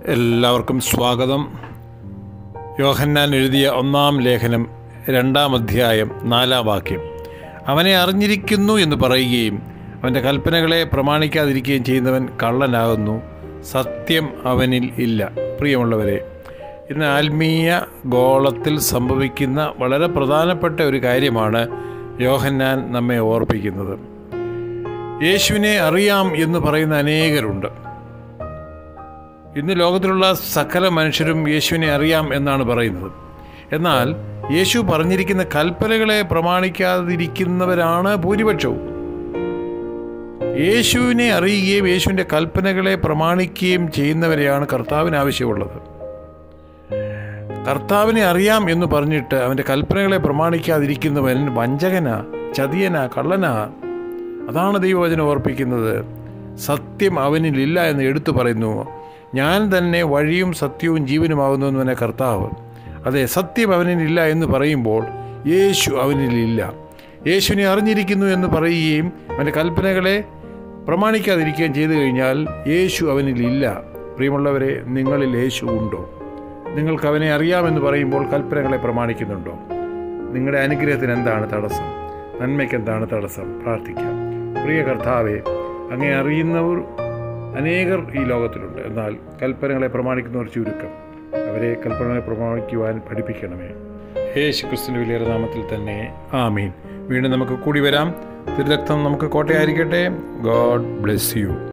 എല്ലാവർക്കും സ്വാഗതം യോഹന്നാൻ എഴുതിയ ഒന്നാം ലേഖനം രണ്ടാം അധ്യായം നാലാം വാക്യം അവനെ അറിഞ്ഞിരിക്കുന്നു എന്ന് പറയുകയും അവൻ്റെ കൽപ്പനകളെ പ്രമാണിക്കാതിരിക്കുകയും ചെയ്യുന്നവൻ കള്ളനാകുന്നു സത്യം അവനിൽ ഇല്ല പ്രിയമുള്ളവരെ ഇന്ന് ആത്മീയ ഗോളത്തിൽ സംഭവിക്കുന്ന വളരെ പ്രധാനപ്പെട്ട ഒരു കാര്യമാണ് യോഹന്നാൻ നമ്മെ ഓർപ്പിക്കുന്നത് യേശുവിനെ അറിയാം എന്ന് പറയുന്ന അനേകരുണ്ട് ഇന്ന് ലോകത്തിലുള്ള സകല മനുഷ്യരും യേശുവിനെ അറിയാം എന്നാണ് പറയുന്നത് എന്നാൽ യേശു പറഞ്ഞിരിക്കുന്ന കൽപ്പനകളെ പ്രമാണിക്കാതിരിക്കുന്നവരാണ് ഭൂരിപക്ഷവും യേശുവിനെ അറിയുകയും യേശുവിൻ്റെ കൽപ്പനകളെ പ്രമാണിക്കുകയും ചെയ്യുന്നവരെയാണ് കർത്താവിന് ആവശ്യമുള്ളത് കർത്താവിനെ അറിയാം എന്ന് പറഞ്ഞിട്ട് അവൻ്റെ കൽപ്പനകളെ പ്രമാണിക്കാതിരിക്കുന്നവൻ വഞ്ചകനാ ചതിയനാ കള്ളനാ അതാണ് ദൈവവചനം ഓർപ്പിക്കുന്നത് സത്യം അവനിലില്ല എന്ന് എടുത്തു പറയുന്നു ഞാൻ തന്നെ വഴിയും സത്യവും ജീവനുമാകുന്നു എന്നെ കർത്താവ് അതെ സത്യം അവനിലില്ല എന്ന് പറയുമ്പോൾ യേശു അവനിലില്ല യേശുവിനെ അറിഞ്ഞിരിക്കുന്നു എന്ന് പറയുകയും അവൻ്റെ കൽപ്പനകളെ പ്രമാണിക്കാതിരിക്കുകയും ചെയ്തു കഴിഞ്ഞാൽ യേശു അവനിലില്ല പ്രിയമുള്ളവരെ നിങ്ങളിൽ യേശു ഉണ്ടോ നിങ്ങൾക്ക് അവനെ അറിയാമെന്ന് പറയുമ്പോൾ കൽപ്പനകളെ പ്രമാണിക്കുന്നുണ്ടോ നിങ്ങളുടെ അനുഗ്രഹത്തിന് എന്താണ് തടസ്സം നന്മയ്ക്ക് എന്താണ് തടസ്സം പ്രാർത്ഥിക്കാം പ്രിയ കർത്താവെ അങ്ങേ അറിയുന്നവർ അനേകർ ഈ ലോകത്തിലുണ്ട് എന്നാൽ കൽപ്പനകളെ പ്രമാണിക്കുന്നവർ ചുരുക്കം അവരെ കൽപ്പനകളെ പ്രമാണിക്കുവാൻ പഠിപ്പിക്കണമേ യേശു ക്രിസ്തുവിൻ്റെ വലിയ നാമത്തിൽ തന്നെ ആമീൻ വീണ്ടും നമുക്ക് കൂടി വരാം തിരുരക്തം നമുക്ക് കോട്ടയായിരിക്കട്ടെ ഗോഡ് ബ്ലെസ് യു